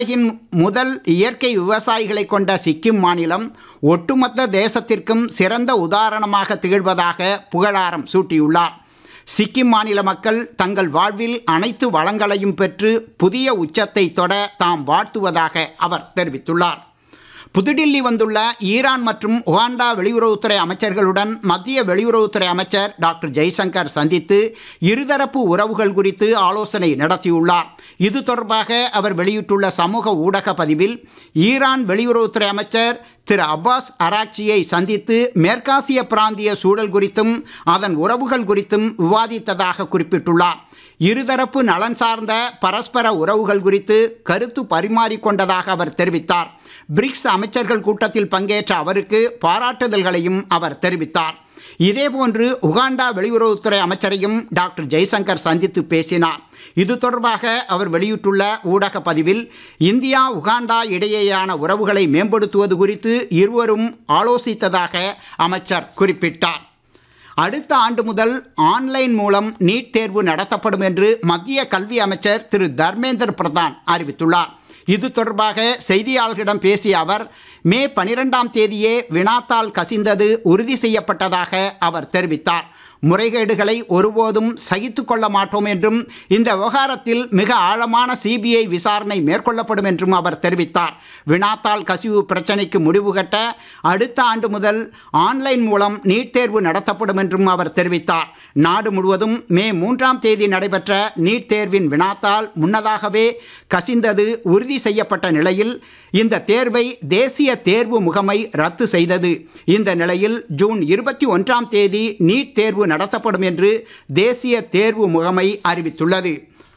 உலகின் முதல் இயற்கை விவசாயிகளை கொண்ட சிக்கிம் மாநிலம் ஒட்டுமொத்த தேசத்திற்கும் சிறந்த உதாரணமாக திகழ்வதாக புகழாரம் சூட்டியுள்ளார் சிக்கிம் மாநில மக்கள் தங்கள் வாழ்வில் அனைத்து வளங்களையும் பெற்று புதிய உச்சத்தை தொட தாம் வாழ்த்துவதாக அவர் தெரிவித்துள்ளார் புதுடில்லி வந்துள்ள ஈரான் மற்றும் உகாண்டா வெளியுறவுத்துறை அமைச்சர்களுடன் மத்திய வெளியுறவுத்துறை அமைச்சர் டாக்டர் ஜெய்சங்கர் சந்தித்து இருதரப்பு உறவுகள் குறித்து ஆலோசனை நடத்தியுள்ளார் இது தொடர்பாக அவர் வெளியிட்டுள்ள சமூக ஊடக பதிவில் ஈரான் வெளியுறவுத்துறை அமைச்சர் திரு அப்பாஸ் அராக்சியை சந்தித்து மேற்காசிய பிராந்திய சூழல் குறித்தும் அதன் உறவுகள் குறித்தும் விவாதித்ததாக குறிப்பிட்டுள்ளார் இருதரப்பு நலன் சார்ந்த பரஸ்பர உறவுகள் குறித்து கருத்து பரிமாறிக்கொண்டதாக அவர் தெரிவித்தார் பிரிக்ஸ் அமைச்சர்கள் கூட்டத்தில் பங்கேற்ற அவருக்கு பாராட்டுதல்களையும் அவர் தெரிவித்தார் இதேபோன்று உகாண்டா வெளியுறவுத்துறை அமைச்சரையும் டாக்டர் ஜெய்சங்கர் சந்தித்து பேசினார் இது தொடர்பாக அவர் வெளியிட்டுள்ள ஊடக பதிவில் இந்தியா உகாண்டா இடையேயான உறவுகளை மேம்படுத்துவது குறித்து இருவரும் ஆலோசித்ததாக அமைச்சர் குறிப்பிட்டார் அடுத்த ஆண்டு முதல் ஆன்லைன் மூலம் நீட் தேர்வு நடத்தப்படும் என்று மத்திய கல்வி அமைச்சர் திரு தர்மேந்திர பிரதான் அறிவித்துள்ளார் இது தொடர்பாக செய்தியாளர்களிடம் பேசிய அவர் மே பனிரெண்டாம் தேதியே வினாத்தால் கசிந்தது உறுதி செய்யப்பட்டதாக அவர் தெரிவித்தார் முறைகேடுகளை ஒருபோதும் சகித்து கொள்ள மாட்டோம் என்றும் இந்த விவகாரத்தில் மிக ஆழமான சிபிஐ விசாரணை மேற்கொள்ளப்படும் என்றும் அவர் தெரிவித்தார் வினாத்தால் கசிவு பிரச்சனைக்கு முடிவு கட்ட அடுத்த ஆண்டு முதல் ஆன்லைன் மூலம் நீட் தேர்வு நடத்தப்படும் என்றும் அவர் தெரிவித்தார் நாடு முழுவதும் மே மூன்றாம் தேதி நடைபெற்ற நீட் தேர்வின் வினாத்தால் முன்னதாகவே கசிந்தது உறுதி செய்யப்பட்ட நிலையில் இந்த தேர்வை தேசிய தேர்வு முகமை ரத்து செய்தது இந்த நிலையில் ஜூன் இருபத்தி ஒன்றாம் தேதி நீட் தேர்வு நடத்தப்படும் என்று தேசிய தேர்வு முகமை அறிவித்துள்ளது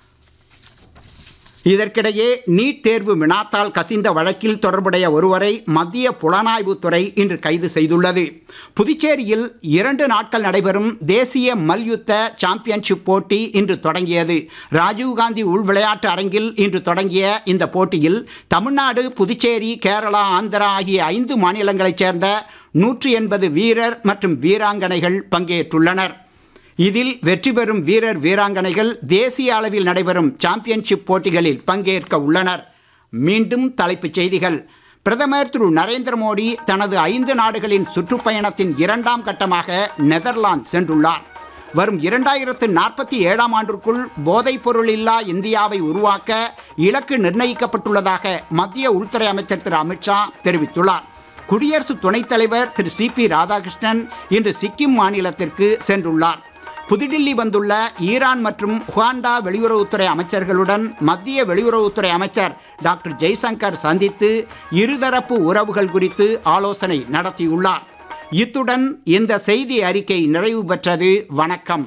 இதற்கிடையே நீட் தேர்வு வினாத்தால் கசிந்த வழக்கில் தொடர்புடைய ஒருவரை மத்திய புலனாய்வுத்துறை இன்று கைது செய்துள்ளது புதுச்சேரியில் இரண்டு நாட்கள் நடைபெறும் தேசிய மல்யுத்த சாம்பியன்ஷிப் போட்டி இன்று தொடங்கியது ராஜீவ்காந்தி உள் விளையாட்டு அரங்கில் இன்று தொடங்கிய இந்த போட்டியில் தமிழ்நாடு புதுச்சேரி கேரளா ஆந்திரா ஆகிய ஐந்து மாநிலங்களைச் சேர்ந்த நூற்றி எண்பது வீரர் மற்றும் வீராங்கனைகள் பங்கேற்றுள்ளனர் இதில் வெற்றி பெறும் வீரர் வீராங்கனைகள் தேசிய அளவில் நடைபெறும் சாம்பியன்ஷிப் போட்டிகளில் பங்கேற்க உள்ளனர் மீண்டும் தலைப்புச் செய்திகள் பிரதமர் திரு நரேந்திர மோடி தனது ஐந்து நாடுகளின் சுற்றுப்பயணத்தின் இரண்டாம் கட்டமாக நெதர்லாந்து சென்றுள்ளார் வரும் இரண்டாயிரத்து நாற்பத்தி ஏழாம் ஆண்டிற்குள் போதைப் பொருள் இல்லா இந்தியாவை உருவாக்க இலக்கு நிர்ணயிக்கப்பட்டுள்ளதாக மத்திய உள்துறை அமைச்சர் திரு அமித்ஷா தெரிவித்துள்ளார் குடியரசு துணைத் தலைவர் திரு சி பி ராதாகிருஷ்ணன் இன்று சிக்கிம் மாநிலத்திற்கு சென்றுள்ளார் புதுடில்லி வந்துள்ள ஈரான் மற்றும் உகாண்டா வெளியுறவுத்துறை அமைச்சர்களுடன் மத்திய வெளியுறவுத்துறை அமைச்சர் டாக்டர் ஜெய்சங்கர் சந்தித்து இருதரப்பு உறவுகள் குறித்து ஆலோசனை நடத்தியுள்ளார் இத்துடன் இந்த செய்தி அறிக்கை நிறைவு பெற்றது வணக்கம்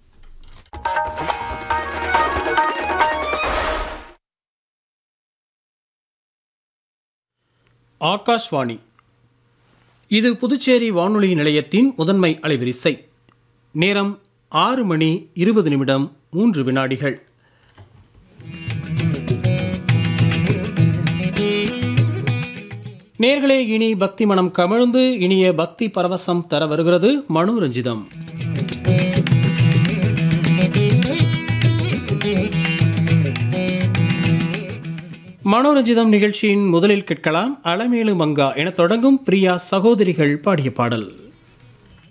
ஆகாஷ்வாணி இது புதுச்சேரி வானொலி நிலையத்தின் முதன்மை அலைவரிசை நேரம் ஆறு மணி இருபது நிமிடம் மூன்று வினாடிகள் நேர்களே இனி பக்தி மனம் கமிழ்ந்து இனிய பக்தி பரவசம் தர வருகிறது மனோரஞ்சிதம் மனோரஞ்சிதம் நிகழ்ச்சியின் முதலில் கேட்கலாம் அலமேலு மங்கா என தொடங்கும் பிரியா சகோதரிகள் பாடிய பாடல்